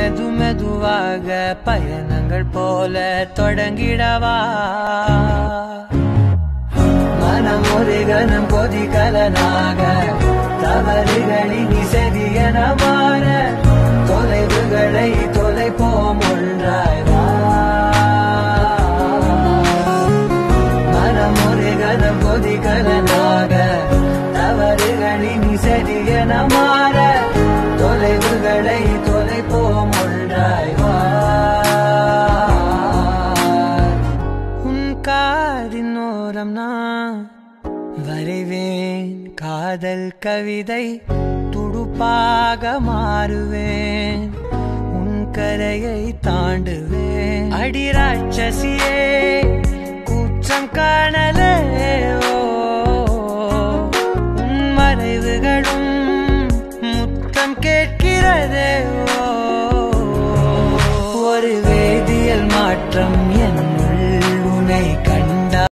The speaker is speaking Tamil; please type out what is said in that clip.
மெது மெதுவாக பயணங்கள் போல தொடங்கிடவா மனம் ஒரு கணம் கொதிகலனாக தவறுகளின் இசதியன மாற தொலைவுகளை தொலைப்போம் ஒன்றாய் வா மனம் ஒரு கணம் கொதிகலனாக தவறுகளின் இசதியன மாற தொலைவுகளை தொலைப்போம் ஒன்றாய் வா உன் காதின் ஓரம் நான் வரைவேன் காதல் கவிதை துடுப்பாக மாறுவேன் உன் கரையை தாண்டுவேன் அடி ராட்சசியே கூச்சம் காணலே ஓ உன் மறைவுகளும் முத்தம் கேட்கிறதே ஓ ஒரு வேதியியல் மாற்றம்